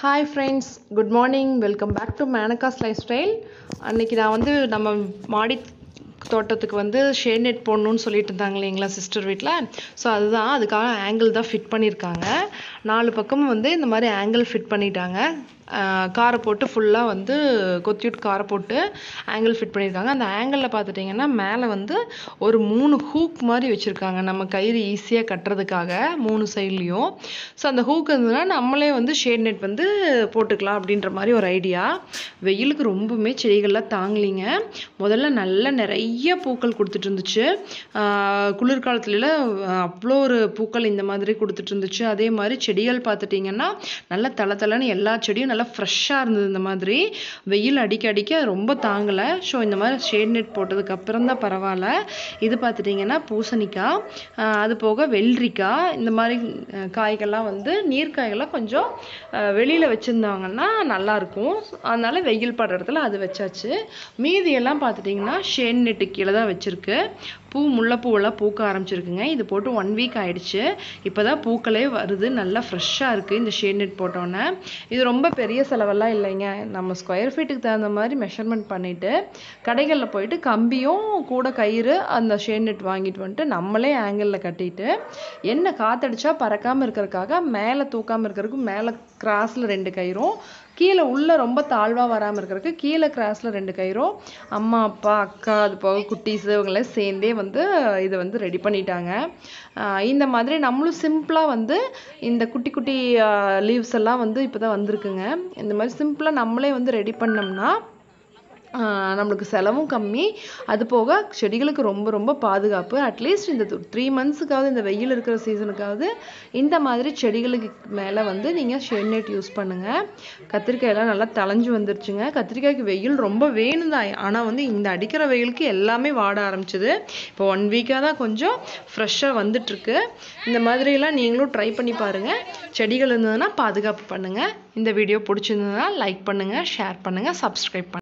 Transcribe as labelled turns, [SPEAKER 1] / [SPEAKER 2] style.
[SPEAKER 1] hi friends good morning welcome back to Menaka's lifestyle அன்றைக்கி நான் வந்து நம்ம மாடி தோட்டத்துக்கு வந்து ஷேட் நெட் போடணும்னு சொல்லிட்டு இருந்தாங்க இல்லைங்களா சிஸ்டர் வீட்டில் ஸோ அதுதான் அதுக்காக ஆங்கிள் தான் ஃபிட் பண்ணியிருக்காங்க நாலு பக்கமும் வந்து இந்த மாதிரி ஆங்கிள் ஃபிட் பண்ணிட்டாங்க காரை போட்டு ஃபுல்லாக வந்து கொத்திவிட்டு காரை போட்டு ஆங்கிள் ஃபிட் பண்ணியிருக்காங்க அந்த ஆங்கிளில் பார்த்துட்டிங்கன்னா மேலே வந்து ஒரு மூணு ஹூக் மாதிரி வச்சுருக்காங்க நம்ம கயிறு ஈஸியாக கட்டுறதுக்காக மூணு சைட்லேயும் ஸோ அந்த ஹூக் இருந்ததுன்னா நம்மளே வந்து ஷேட் நெட் வந்து போட்டுக்கலாம் அப்படின்ற மாதிரி ஒரு ஐடியா வெயிலுக்கு ரொம்பவுமே செடிகள்லாம் தாங்கலிங்க முதல்ல நல்ல நிறைய பூக்கள் கொடுத்துட்டு இருந்துச்சு குளிர்காலத்துல அவ்வளோ ஒரு பூக்கள் இந்த மாதிரி கொடுத்துட்டு இருந்துச்சு அதே மாதிரி செடிகள் பார்த்துட்டிங்கன்னா நல்லா தலை தலைன்னு எல்லா செடியும் நல்லா ஃப்ரெஷ்ஷாக இருந்தது இந்த மாதிரி வெயில் அடிக்க அடிக்க ரொம்ப தாங்கலை ஸோ இந்த மாதிரி ஷேட் நெட் போட்டதுக்கு அப்புறம் தான் பரவாயில்ல இது பார்த்துட்டிங்கன்னா பூசணிக்காய் அது போக வெள்ளரிக்காய் இந்த மாதிரி காய்கள்லாம் வந்து நீர்க்காய்கள்லாம் கொஞ்சம் வெளியில் வச்சுருந்தாங்கன்னா நல்லாயிருக்கும் அதனால வெயில் படுற இடத்துல அது வச்சாச்சு மீதியெல்லாம் பார்த்துட்டிங்கன்னா ஷேட் நெட்டு கீழே தான் வச்சுருக்கு பூ முல்லைப்பூவெல்லாம் பூக்க ஆரம்பிச்சிருக்குங்க இது போட்டு ஒன் வீக் ஆயிடுச்சு இப்போ தான் பூக்களே வருது நல்லா ஃப்ரெஷ்ஷாக இருக்குது இந்த ஷேட் நெட் போட்டோன்னே இது ரொம்ப பெரிய செலவெல்லாம் இல்லைங்க நம்ம ஸ்கொயர் ஃபீட்டுக்கு தகுந்த மாதிரி மெஷர்மெண்ட் பண்ணிவிட்டு கடைகளில் போயிட்டு கம்பியும் கூட கயிறு அந்த ஷேட் நெட் வாங்கிட்டு வந்துட்டு நம்மளே ஆங்கிளில் கட்டிட்டு என்ன காற்றடிச்சா பறக்காமல் இருக்கிறதுக்காக மேலே தூக்காமல் இருக்கிறதுக்கு மேலே கிராஸில் ரெண்டு கயிறும் கீழே உள்ளே ரொம்ப தாழ்வாக வராமல் இருக்கிறதுக்கு கீழே கிராஸில் ரெண்டு கயிறும் அம்மா அப்பா அக்கா அது போக குட்டீஸ் இவங்களாம் சேர்ந்தே வந்து இதை வந்து ரெடி பண்ணிட்டாங்க இந்த மாதிரி நம்மளும் சிம்பிளாக வந்து இந்த குட்டி குட்டி லீவ்ஸ் எல்லாம் வந்து இப்போ தான் வந்திருக்குங்க இந்த மாதிரி சிம்பிளாக நம்மளே வந்து ரெடி பண்ணோம்னா நம்மளுக்கு செலவும் கம்மி அது போக செடிகளுக்கு ரொம்ப ரொம்ப பாதுகாப்பு அட்லீஸ்ட் இந்த த்ரீ மந்த்ஸுக்காவது இந்த வெயில் இருக்கிற சீசனுக்காவது இந்த மாதிரி செடிகளுக்கு மேலே வந்து நீங்கள் ஷெட் நெட் யூஸ் பண்ணுங்கள் கத்திரிக்காயெல்லாம் நல்லா தளைஞ்சு வந்துருச்சுங்க கத்திரிக்காய்க்கு வெயில் ரொம்ப வேணும் தான் ஆனால் வந்து இந்த அடிக்கிற வெயிலுக்கு எல்லாமே வாட ஆரம்பிச்சுது இப்போ ஒன் வீக்காக தான் கொஞ்சம் ஃப்ரெஷ்ஷாக வந்துட்டுருக்கு இந்த மாதிரிலாம் நீங்களும் ட்ரை பண்ணி பாருங்கள் செடிகள் இருந்ததுன்னா பாதுகாப்பு பண்ணுங்கள் இந்த வீடியோ பிடிச்சிருந்ததுன்னா லைக் பண்ணுங்கள் ஷேர் பண்ணுங்கள் சப்ஸ்கிரைப் பண்ணுங்கள்